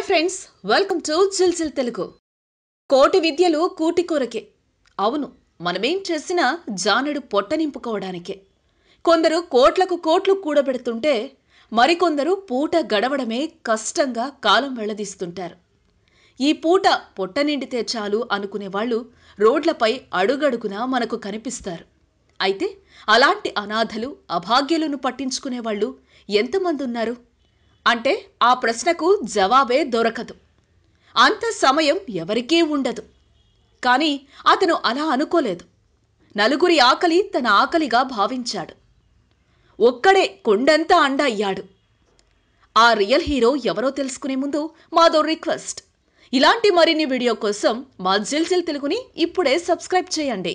friends welcome to జిల్జిల్ తెలుగు కోటి విద్యలు కూటి కూరకే అవును మనమేం చేసినా జానెడు పొట్ట నింపుకోవడానికే కొందరు కోట్లకు కోట్లు కూడబెడుతుంటే మరికొందరు పూట గడవడమే కష్టంగా కాలం వెళ్లదీస్తుంటారు ఈ పూట పొట్ట నిండితే చాలు అనుకునే వాళ్ళు రోడ్లపై అడుగడుగునా మనకు కనిపిస్తారు అయితే అలాంటి అనాథలు అభాగ్యులను పట్టించుకునే వాళ్ళు ఎంతమంది ఉన్నారు అంటే ఆ ప్రశ్నకు జవాబే దొరకదు అంత సమయం ఎవరికీ ఉండదు కానీ అతను అలా అనుకోలేదు నలుగురి ఆకలి తన ఆకలిగా భావించాడు ఒక్కడే కొండంతా అండ అయ్యాడు ఆ రియల్ హీరో ఎవరో తెలుసుకునే ముందు మాదో రిక్వెస్ట్ ఇలాంటి మరిన్ని వీడియో కోసం మా జిల్ జిల్ తెలుగుని ఇప్పుడే సబ్స్క్రైబ్ చేయండి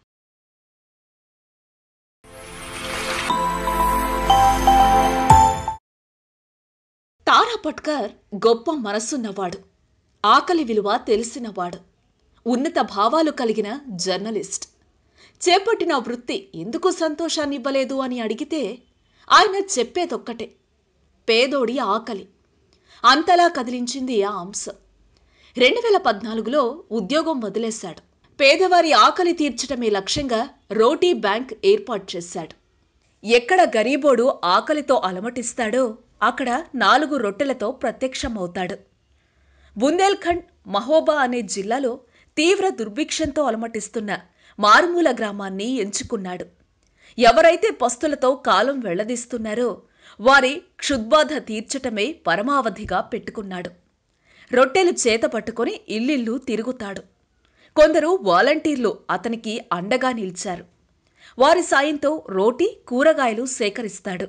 తారా పట్కర్ గొప్ప మనస్సున్నవాడు ఆకలి విలువ తెలిసినవాడు ఉన్నత భావాలు కలిగిన జర్నలిస్ట్ చేపట్టిన వృత్తి ఎందుకు సంతోషాన్ని ఇవ్వలేదు అని అడిగితే ఆయన చెప్పేదొక్కటే పేదోడి ఆకలి అంతలా కదిలించింది ఆ అంశం రెండు వేల పద్నాలుగులో ఉద్యోగం వదిలేశాడు పేదవారి ఆకలి తీర్చడమే లక్ష్యంగా రోటీ బ్యాంక్ ఏర్పాటు చేశాడు ఎక్కడ గరీబోడు ఆకలితో అలమటిస్తాడో అక్కడ నాలుగు రొట్టెలతో ప్రత్యక్షమవుతాడు బుందేల్ఖండ్ మహోబా అనే జిల్లాలో తీవ్ర దుర్భిక్షంతో అలమటిస్తున్న మారుమూల గ్రామాన్ని ఎంచుకున్నాడు ఎవరైతే పస్తులతో కాలం వెళ్లదీస్తున్నారో వారి క్షుద్బాధ తీర్చటమే పరమావధిగా పెట్టుకున్నాడు రొట్టెలు చేత పట్టుకొని ఇల్లిల్లు తిరుగుతాడు కొందరు వాలంటీర్లు అతనికి అండగా నిలిచారు వారి సాయంతో రోటీ కూరగాయలు సేకరిస్తాడు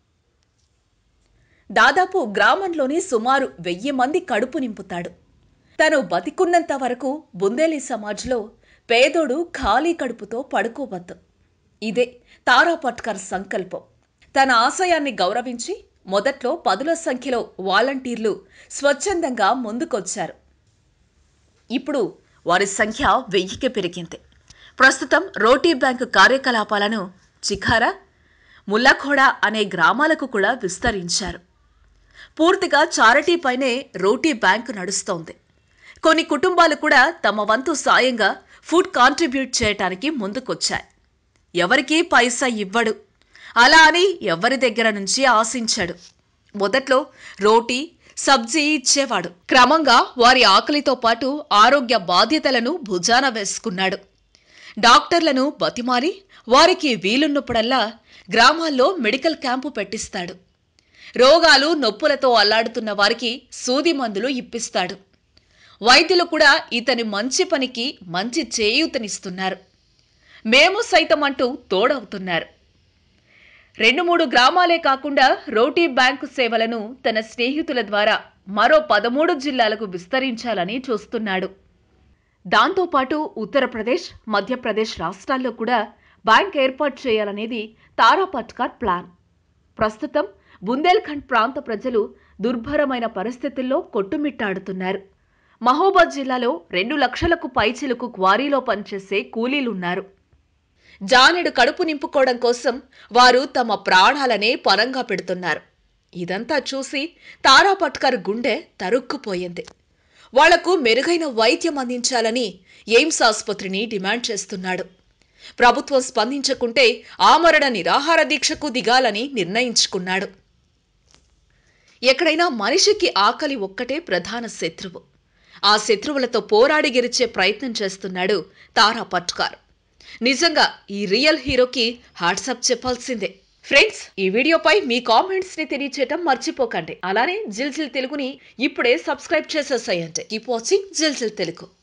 దాదాపు గ్రామంలోని సుమారు వెయ్యి మంది కడుపు నింపుతాడు తను బతికున్నంత వరకు బుందేలి సమాజ్లో పేదోడు ఖాళీ కడుపుతో పడుకోవద్దు ఇదే తారా పట్కర్ సంకల్పం తన ఆశయాన్ని గౌరవించి మొదట్లో పదుల సంఖ్యలో వాలంటీర్లు స్వచ్ఛందంగా ముందుకొచ్చారు ఇప్పుడు వారి సంఖ్య వెయ్యికి పెరిగింది ప్రస్తుతం రోటీ బ్యాంకు కార్యకలాపాలను చిఖారా ముల్లఖోడా అనే గ్రామాలకు కూడా విస్తరించారు పూర్తిగా చారిటీపైనే రోటీ బ్యాంకు నడుస్తోంది కొన్ని కుటుంబాలు కూడా తమ వంతు సాయంగా ఫుడ్ కాంట్రిబ్యూట్ చేయటానికి ముందుకొచ్చాయి ఎవరికీ పైసా ఇవ్వడు అలా అని ఎవరి దగ్గర నుంచి ఆశించాడు మొదట్లో రోటీ సబ్జీ ఇచ్చేవాడు క్రమంగా వారి ఆకలితో పాటు ఆరోగ్య బాధ్యతలను భుజాన వేసుకున్నాడు డాక్టర్లను బతిమాలి వారికి వీలున్నప్పుడల్లా గ్రామాల్లో మెడికల్ క్యాంపు పెట్టిస్తాడు రోగాలు నొప్పులతో అల్లాడుతున్న వారికి సూది మందులు ఇప్పిస్తాడు వైద్యులు కూడా ఇతని మంచి పనికి మంచి చేయూతనిస్తున్నారు మేము సైతం అంటూ తోడవుతున్నారు రెండు మూడు గ్రామాలే కాకుండా రోటీ బ్యాంకు సేవలను తన స్నేహితుల ద్వారా మరో పదమూడు జిల్లాలకు విస్తరించాలని చూస్తున్నాడు దాంతోపాటు ఉత్తరప్రదేశ్ మధ్యప్రదేశ్ రాష్ట్రాల్లో కూడా బ్యాంక్ ఏర్పాటు చేయాలనేది తారా పట్కర్ ప్లాన్ ప్రస్తుతం బుందేల్ఖండ్ ప్రాంత ప్రజలు దుర్భరమైన పరిస్థితుల్లో కొట్టుమిట్టాడుతున్నారు మహోబాద్ జిల్లాలో రెండు లక్షలకు పైచిలకు క్వారీలో పనిచేసే కూలీలున్నారు జానెడు కడుపు నింపుకోవడం కోసం వారు తమ ప్రాణాలనే పరంగా పెడుతున్నారు ఇదంతా చూసి తారా పట్కర్ గుండె తరుక్కుపోయింది వాళ్లకు మెరుగైన వైద్యం అందించాలని ఎయిమ్స్ ఆసుపత్రిని డిమాండ్ చేస్తున్నాడు ప్రభుత్వం స్పందించకుంటే ఆమరణ నిరాహార దీక్షకు దిగాలని నిర్ణయించుకున్నాడు ఎక్కడైనా మనిషికి ఆకలి ఒక్కటే ప్రధాన శత్రువు ఆ శత్రువులతో పోరాడి గెలిచే ప్రయత్నం చేస్తున్నాడు తారా పట్కార్ నిజంగా ఈ రియల్ హీరోకి హాట్సప్ చెప్పాల్సిందే ఫ్రెండ్స్ ఈ వీడియోపై మీ కామెంట్స్ ని తెలియచేయటం మర్చిపోకండి అలానే జిల్ జిల్ తెలుగుని ఇప్పుడే సబ్స్క్రైబ్ చేసేసేయండి కీప్ వాచింగ్ జిల్ జిల్ తెలుగు